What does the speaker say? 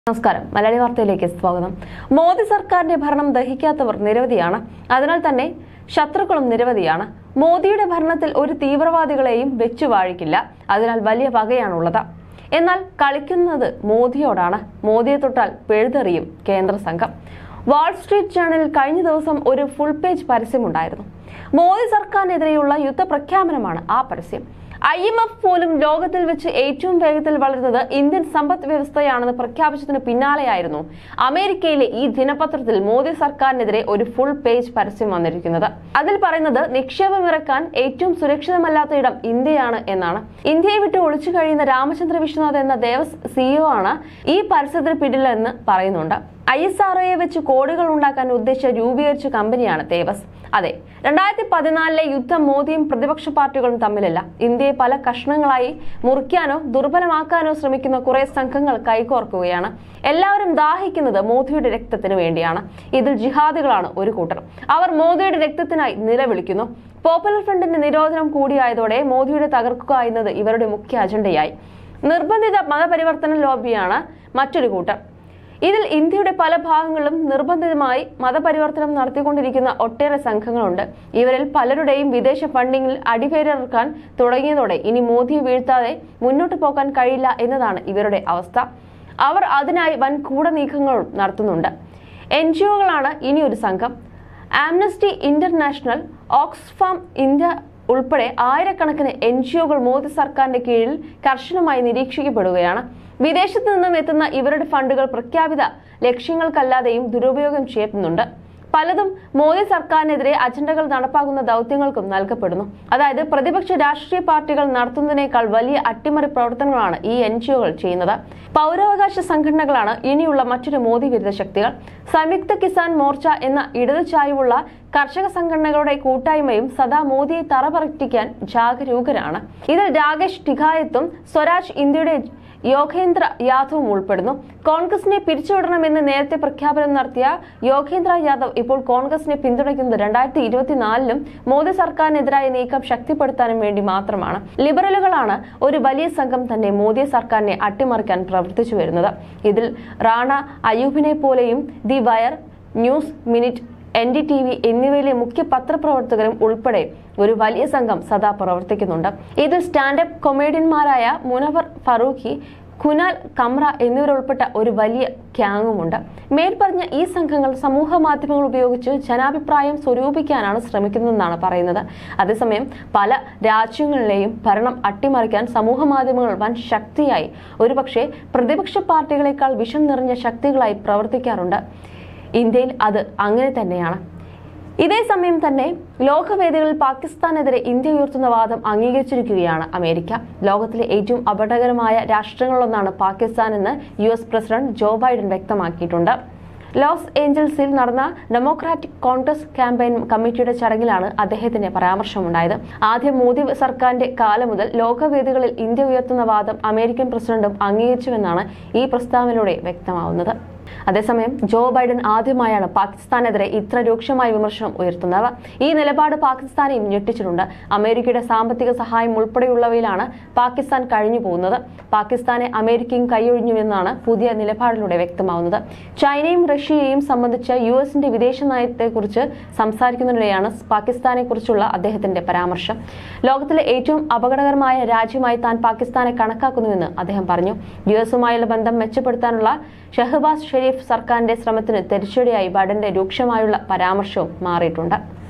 നമസ്കാരം മലയാളി വാർത്തയിലേക്ക് സ്വാഗതം മോദി സർക്കാരിന്റെ ഭരണം ദഹിക്കാത്തവർ നിരവധിയാണ് അതിനാൽ തന്നെ ശത്രുക്കളും നിരവധിയാണ് മോദിയുടെ ഭരണത്തിൽ ഒരു തീവ്രവാദികളെയും വെച്ചു വാഴിക്കില്ല അതിനാൽ വലിയ പകയാണുള്ളത് എന്നാൽ കളിക്കുന്നത് മോദിയോടാണ് മോദിയെ തൊട്ടാൽ പിഴുതെറിയും കേന്ദ്ര സംഘം വാൾസ്ട്രീറ്റ് ജേണലിൽ കഴിഞ്ഞ ദിവസം ഒരു ഫുൾ പേജ് പരസ്യമുണ്ടായിരുന്നു മോദി സർക്കാരിനെതിരെയുള്ള യുദ്ധപ്രഖ്യാപനമാണ് ആ പരസ്യം ഐ എം എഫ് പോലും ലോകത്തിൽ വെച്ച് ഏറ്റവും വേഗത്തിൽ വളരുന്നത് ഇന്ത്യൻ സമ്പദ് വ്യവസ്ഥയാണെന്ന് പ്രഖ്യാപിച്ചതിന് പിന്നാലെയായിരുന്നു അമേരിക്കയിലെ ഈ ദിനപത്രത്തിൽ മോദി സർക്കാരിനെതിരെ ഒരു ഫുൾ പേജ് പരസ്യം വന്നിരിക്കുന്നത് അതിൽ പറയുന്നത് നിക്ഷേപം ഇറക്കാൻ ഏറ്റവും സുരക്ഷിതമല്ലാത്ത ഇടം ഇന്ത്യയാണ് എന്നാണ് ഇന്ത്യയെ വിട്ട് ഒളിച്ചു കഴിയുന്ന രാമചന്ദ്ര വിശ്വനാഥ് എന്ന ദേവസ് സിഇഒ ആണ് ഈ പരസ്യത്തിന് പിന്നിലെന്ന് പറയുന്നുണ്ട് ഐ എസ് ആർ വെച്ച് കോടികൾ ഉണ്ടാക്കാൻ ഉദ്ദേശിച്ച രൂപീകരിച്ച കമ്പനിയാണ് തേവസ് അതെ രണ്ടായിരത്തി പതിനാലിലെ യുദ്ധം മോദിയും പ്രതിപക്ഷ പാർട്ടികളും തമ്മിലല്ല ഇന്ത്യയെ പല കഷ്ണങ്ങളായി മുറിക്കാനോ ദുർബലമാക്കാനോ ശ്രമിക്കുന്ന കുറെ സംഘങ്ങൾ കൈകോർക്കുകയാണ് എല്ലാവരും ദാഹിക്കുന്നത് മോദിയുടെ രക്തത്തിന് വേണ്ടിയാണ് ഇതിൽ ജിഹാദികളാണ് ഒരു കൂട്ടർ അവർ മോദിയുടെ രക്തത്തിനായി നിലവിളിക്കുന്നു പോപ്പുലർ ഫ്രണ്ടിന്റെ നിരോധനം കൂടിയായതോടെ മോദിയുടെ തകർക്കുക എന്നത് ഇവരുടെ മുഖ്യ അജണ്ടയായി നിർബന്ധിത മതപരിവർത്തന ലോബിയാണ് മറ്റൊരു കൂട്ടർ ഇതിൽ ഇന്ത്യയുടെ പല ഭാഗങ്ങളിലും നിർബന്ധിതമായി മതപരിവർത്തനം നടത്തിക്കൊണ്ടിരിക്കുന്ന ഒട്ടേറെ സംഘങ്ങളുണ്ട് ഇവരിൽ പലരുടെയും വിദേശ ഫണ്ടിങ്ങിൽ അടിവേരിറക്കാൻ തുടങ്ങിയതോടെ ഇനി മോദിയെ വീഴ്ത്താതെ മുന്നോട്ട് പോകാൻ കഴിയില്ല എന്നതാണ് ഇവരുടെ അവസ്ഥ അവർ അതിനായി വൻ കൂട നീക്കങ്ങളും നടത്തുന്നുണ്ട് എൻ ജി ഒകളാണ് ഇനി ഒരു സംഘം ആംനസ്റ്റി ഇന്റർനാഷണൽ ഓക്സ്ഫാം ഇന്ത്യ ഉൾപ്പെടെ ആയിരക്കണക്കിന് എൻ ജി ഒകൾ മോദി സർക്കാരിന്റെ കീഴിൽ കർശനമായി നിരീക്ഷിക്കപ്പെടുകയാണ് വിദേശത്ത് നിന്നും എത്തുന്ന ഇവരുടെ ഫണ്ടുകൾ പ്രഖ്യാപിത ലക്ഷ്യങ്ങൾക്കല്ലാതെയും ദുരുപയോഗം ചെയ്യപ്പെടുന്നുണ്ട് പലതും മോദി സർക്കാരിനെതിരെ അജണ്ടകൾ നടപ്പാക്കുന്ന ദൗത്യങ്ങൾക്കും നൽകപ്പെടുന്നു അതായത് പ്രതിപക്ഷ രാഷ്ട്രീയ പാർട്ടികൾ നടത്തുന്നതിനേക്കാൾ വലിയ അട്ടിമറി പ്രവർത്തനങ്ങളാണ് ഈ എൻ ജി ഒകൾ ചെയ്യുന്നത് പൗരാവകാശ സംഘടനകളാണ് ഇനിയുള്ള മറ്റൊരു മോദി വിരുദ്ധ ശക്തികൾ സംയുക്ത കിസാൻ മോർച്ച എന്ന ഇടതു ചായ്വുള്ള കർഷക സംഘടനകളുടെ കൂട്ടായ്മയും സദാ മോദിയെ തറപററ്റിക്കാൻ ജാഗരൂകരാണ് ഇതിൽ രാകേഷ് ടിഖായത്തും സ്വരാജ് ഇന്ത്യയുടെ യോഗേന്ദ്ര യാദവും ഉൾപ്പെടുന്നു കോൺഗ്രസിനെ പിരിച്ചുവിടണമെന്ന് നേരത്തെ പ്രഖ്യാപനം നടത്തിയ യോഗേന്ദ്ര യാദവ് ഇപ്പോൾ കോൺഗ്രസിനെ പിന്തുണയ്ക്കുന്നത് രണ്ടായിരത്തി ഇരുപത്തിനാലിലും മോദി സർക്കാരിനെതിരായ നീക്കം ശക്തിപ്പെടുത്താനും വേണ്ടി മാത്രമാണ് ലിബറലുകളാണ് ഒരു വലിയ സംഘം തന്നെ മോദി സർക്കാരിനെ അട്ടിമറിക്കാൻ പ്രവർത്തിച്ചു വരുന്നത് ഇതിൽ റാണ അയൂബിനെ പോലെയും the wire news minute N D T V എന്നിവയിലെ മുഖ്യ പത്രപ്രവർത്തകരും ഉൾപ്പെടെ ഒരു വലിയ സംഘം സദാ പ്രവർത്തിക്കുന്നുണ്ട് ഇതിൽ സ്റ്റാൻഡപ്പ് കൊമേഡിയന്മാരായ മുനവർ ഫറൂഖി കുനാൽ കമ്ര എന്നിവരുൾപ്പെട്ട ഒരു വലിയ ഗ്യാങ്ങുമുണ്ട് മേൽപ്പറഞ്ഞ ഈ സംഘങ്ങൾ സമൂഹ മാധ്യമങ്ങൾ ഉപയോഗിച്ച് ജനാഭിപ്രായം സ്വരൂപിക്കാനാണ് ശ്രമിക്കുന്നതെന്നാണ് പറയുന്നത് അതേസമയം പല രാജ്യങ്ങളിലെയും ഭരണം അട്ടിമറിക്കാൻ സമൂഹ മാധ്യമങ്ങൾ വൻ ശക്തിയായി ഒരുപക്ഷെ പ്രതിപക്ഷ പാർട്ടികളെക്കാൾ വിഷം നിറഞ്ഞ ശക്തികളായി പ്രവർത്തിക്കാറുണ്ട് ഇന്ത്യയിൽ അത് അങ്ങനെ തന്നെയാണ് ഇതേ സമയം തന്നെ ലോകവേദികളിൽ പാകിസ്ഥാനെതിരെ ഇന്ത്യ ഉയർത്തുന്ന വാദം അംഗീകരിച്ചിരിക്കുകയാണ് അമേരിക്ക ലോകത്തിലെ ഏറ്റവും അപകടകരമായ രാഷ്ട്രങ്ങളിലൊന്നാണ് പാകിസ്ഥാൻ എന്ന് U S president Joe Biden വ്യക്തമാക്കിയിട്ടുണ്ട് ലോസ് ഏഞ്ചൽസിൽ നടന്ന ഡെമോക്രാറ്റിക് കോൺഗ്രസ് ക്യാമ്പയിൻ കമ്മിറ്റിയുടെ ചടങ്ങിലാണ് അദ്ദേഹത്തിന്റെ പരാമർശമുണ്ടായത് ആദ്യം മോദി സർക്കാരിന്റെ കാലം മുതൽ ലോകവേദികളിൽ ഇന്ത്യ ഉയർത്തുന്ന വാദം അമേരിക്കൻ പ്രസിഡന്റും അംഗീകരിച്ചുവെന്നാണ് ഈ പ്രസ്താവനയിലൂടെ വ്യക്തമാവുന്നത് അതേസമയം ജോ ബൈഡൻ ആദ്യമായാണ് പാകിസ്ഥാനെതിരെ ഇത്ര രൂക്ഷമായ വിമർശനം ഉയർത്തുന്നത് ഈ നിലപാട് പാകിസ്ഥാനെയും ഞെട്ടിച്ചിട്ടുണ്ട് അമേരിക്കയുടെ സാമ്പത്തിക സഹായം ഉൾപ്പെടെയുള്ളവയിലാണ് പാകിസ്ഥാൻ കഴിഞ്ഞു പോകുന്നത് പാകിസ്ഥാനെ അമേരിക്കയും കൈയൊഴിഞ്ഞുവെന്നാണ് പുതിയ നിലപാടിലൂടെ വ്യക്തമാവുന്നത് ചൈനയും റഷ്യയെയും സംബന്ധിച്ച് യു എസിന്റെ വിദേശ നയത്തെക്കുറിച്ച് സംസാരിക്കുന്നതിനിടെയാണ് പാകിസ്ഥാനെ കുറിച്ചുള്ള അദ്ദേഹത്തിന്റെ പരാമർശം ലോകത്തിലെ ഏറ്റവും അപകടകരമായ രാജ്യമായി താൻ പാകിസ്ഥാനെ കണക്കാക്കുന്നുവെന്ന് അദ്ദേഹം പറഞ്ഞു യു എസുമായുള്ള ബന്ധം മെച്ചപ്പെടുത്താനുള്ള ഷഹബാസ് ഷെരീഫ് സർക്കാരിന്റെ ശ്രമത്തിന് തിരിച്ചടിയായി ബൈഡന്റെ രൂക്ഷമായുള്ള പരാമർശവും മാറിയിട്ടുണ്ട്